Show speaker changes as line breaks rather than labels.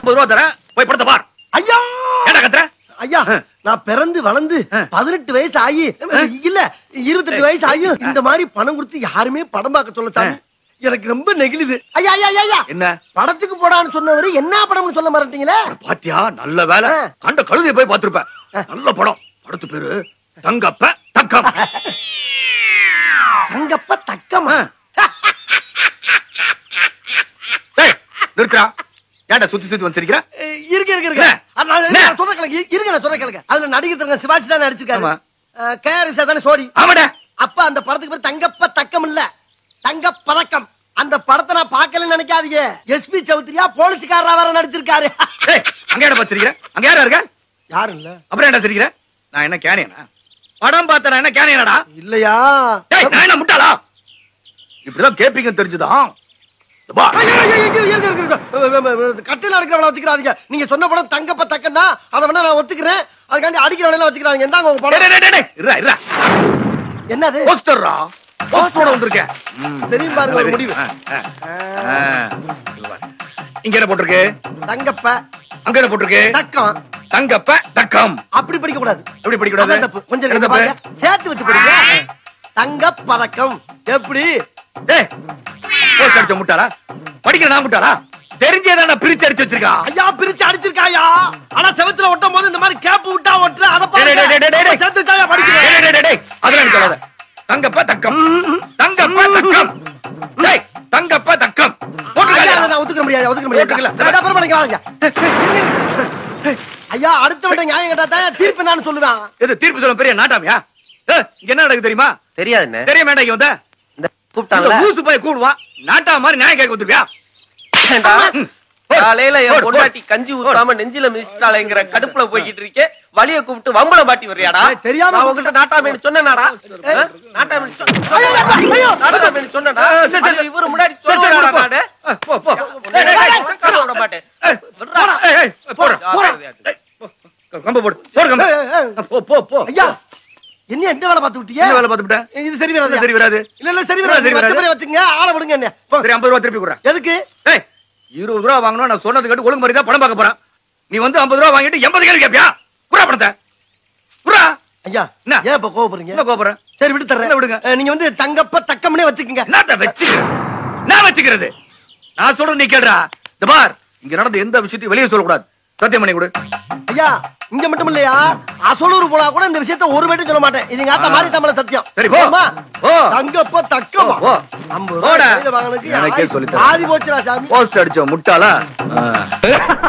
ஐம்பது ரூபா தரேன் போய் படத்தை பார்
ஐயா
ஏடா கத்துற
ஐயா
ஆ.
நான் பிறந்து வளர்ந்து
ஆ.
பதினெட்டு வயசு ஆகி இல்ல இருபத்தெட்டு வயசு ஆகி இந்த மாதிரி பணம் கொடுத்து யாருமே படம் பார்க்க சொல்ல சாமி எனக்கு ரொம்ப நெகிழுது ஐயா ஐயா ஐயா, ஐயா
என்ன
படத்துக்கு போடான்னு சொன்னவரு என்ன படம்னு சொல்ல மாட்டீங்களே
பாத்தியா நல்ல வேலை
ஆ.
கண்ட கழுதையை போய் பார்த்திருப்பேன் நல்ல படம் படத்து பேரு தங்கப்ப தக்கம்
தங்கப்ப தக்கமா
டேய், நிறுத்துறா ஏன்டா சுத்தி சுத்தி வந்து சிரிக்கிற
அஹ், இருங்க இருங்க இருங்க
என்ன?
அஹ், நான்
என்ன?
நான் சொல்ற கேளுங்க இருங்க நான் சொல்ற கேளுங்க அதுல நடிகர் தங்க சிவாஜி தான் நடிச்சிருக்காரு
ஆமா.
கேஆர்எஸ் தானே சோடி
ஆமாடா
அப்ப அந்த படத்துக்கு பேர் தங்கப்ப தக்கம் இல்ல தங்க பதக்கம் அந்த படத்தை நான் பார்க்கலன்னு நினைக்காதீங்க எஸ்பி சௌத்ரியா போலீஸ்காரரா வேற நடிச்சிருக்காரு
டேய் அங்க ஏடா பார்த்து சிரிக்கிற அங்க யாரா இருக்க
யாரும் இல்ல
அப்புறம் என்ன சிரிக்கிற நான் என்ன கேனியனா படம் பார்த்தா நான் என்ன கேனியனடா
இல்லையா
டேய் நான் என்ன முட்டாளா இப்படிதான் கேப்பீங்க தெரிஞ்சுதான் இந்த பா.
ஐயோ, ஐயோ, ஐயோ, இருங்க, இருங்க, இருங்க. அஹ், அஹ், அஹ், கட்டில அடிக்கிறவள வச்சுக்கிறாதீங்க நீங்க சொன்ன படம் தங்கப்ப தக்கம்னா அதை வேணா நான் ஒத்துக்கிறேன் அதுக்காண்டி அடிக்கிறவள வச்சுக்கிறாங்க இந்தாங்க உங்க
டேய்,
படம்
டேய், டேய், டேய், இருடா, இருடா.
என்னது
போஸ்டர்ரா போஸ்டரோட வந்திருக்கேன் ம்.
தெரியும் பாருங்க ஒரு முடிவு
ஆ, ஆ, ஆ. இங்க பாரு. இங்க என்ன போட்டிருக்கு
தங்கப்ப
அங்க என்ன போட்டிருக்கு
தக்கம்
தங்கப்ப தக்கம்
அப்படி படிக்க கூடாது
எப்படி படிக்க கூடாது
அதான் தப்பு கொஞ்சம்
என்ன
நீங்க
தப்பு
பாருங்க. சேர்த்து வச்சு படிங்க தங்க பதக்கம் எப்படி
டேய் போஸ்ட் அடிச்ச முட்டாளா படிக்கிற நான் முட்டாளா தெரிஞ்சே தான் பிரிச்சு அடிச்சு வச்சிருக்கான்
ஐயா பிரிச்சு அடிச்சிருக்காயா ஆனா செவத்துல ஒட்டும் போது இந்த மாதிரி கேப் விட்டா ஒட்டுற அத
டேய், டேய், டேய், டேய், டேய்.
சேர்த்து வச்சாயா
டேய்,
படிக்கிறேன்
டேய், டேய், டேய், அதெல்லாம் எனக்கு சொல்லாத. தங்கப்ப தக்கம் தங்கப்ப தக்கம் டேய் தங்கப்ப தக்கம்
ஐயா
போட்டுக்கலையா?
அதை நான் ஒத்துக்க முடியாது ஒத்துக்க முடியாது
ஒத்துக்கல.
நான் அப்புறம் பண்ணிக்கலாம் ஐயா அடுத்த விட்ட நியாயம் கேட்டா தான் தீர்ப்பு நான் சொல்லுவேன்
இது தீர்ப்பு சொல்ல பெரிய நாட்டாமியா ஏய், இங்க என்ன நடக்குது தெரியுமா
தெரியாதுண்ணே
தெரிய வேண்டாம் இங்க வந்த
இந்த
இந்த
கூப்பிட்டாங்கல்ல
ஊசு போய் கூடுவான் நாட்டா மாதிரி நியாயம் கேட்க வந்துருவியா
ஏண்டா?
ம். போடு.
காலையில
போடு,
என்
போடு.
பொண்டாட்டி கஞ்சி ஊத்தாம நெஞ்சில மிதிச்சிட்டாளேங்கிற கடுப்புல போய்கிட்டு இருக்கே வலிய கூப்பிட்டு வம்பளம் பாட்டி வர்றியாடா
ஏய், தெரியாம
நான் உங்கள்ட்ட நாட்டாமேனு சொன்னேனாடா ஆ? நாட்டாமேனு சொ-
ஐயோ, ஐயோ, ஐயோ.
நாட்டாமேனு சொன்னேடா
ஆ, சரி, சரி.
அது இவரு முன்னாடி
சரி, சரி,
சொல்லுவாடா
போ.
நானு
ஆ, போ போ
டேய், டேய், டேய், உட்கார விட மாட்டேன்
ஏய், போடா. ஏய், ஏய், போடா, போடா. ஏய், போ. கம்பு போடு போடு கம்பு
ஏய், ஏய், ஏய்.
போ போ போ
ஐயா என்ன எந்த வேலை பார்த்து விட்டீங்க
என்ன வேலை பார்த்துட்டேன்
இது சரி வராது
சரி வராது
இல்ல இல்ல சரி
இல்ல,
வராது
சரி வராது.
சரி வச்சுங்க ஆளை விடுங்க என்ன போ.
சரி ஐம்பது ரூபா திருப்பி கொடுறேன்
எதுக்கு
ஏய் இருபது ரூபா வாங்கணும் நான் சொன்னது கேட்டு ஒழுங்கு மாதிரி தான் படம் பார்க்க போறேன் நீ வந்து ஐம்பது ரூபா வாங்கிட்டு எண்பது கேள்வி கேப்பியா குறா பணத்தை குறா
ஐயா
என்ன?
ஏன் இப்ப கோவப்படுறீங்க
என்ன கோபுறேன்
சரி விட்டு தர்றேன்
என்ன விடுங்க?
அஹ், நீங்க வந்து தங்கப்ப தக்கம்னே வச்சுக்கோங்க
என்னத்த வச்சுக்கிறேன் நான் வச்சுக்கிறது நான் சொல்றது நீ கேடுறா இந்த பார் இங்க நடந்த எந்த விஷயத்தையும் வெளியே சொல்லக்கூடாது சத்தியம் பண்ணி கொடு
ஐயா இங்க மட்டும் இல்லையா அசலூர் போனா கூட இந்த விஷயத்த ஒரு வேட்டும் சொல்ல மாட்டேன் இது எங்க ஆத்தா
ஆ.
மாதிரி தமிழ சத்தியம்
சரி, போ.
ஆமா.
போ.
தங்கப்ப தக்கமா
போ.
ஐம்பது
போடா.
ரூபாய் கையில வாங்கினதுக்கு
எனக்கே
ஆயி-
சொல்லித் தரேன்.
ஆதி போச்சுடா சாமி
போஸ்ட் அடிச்ச முட்டாளா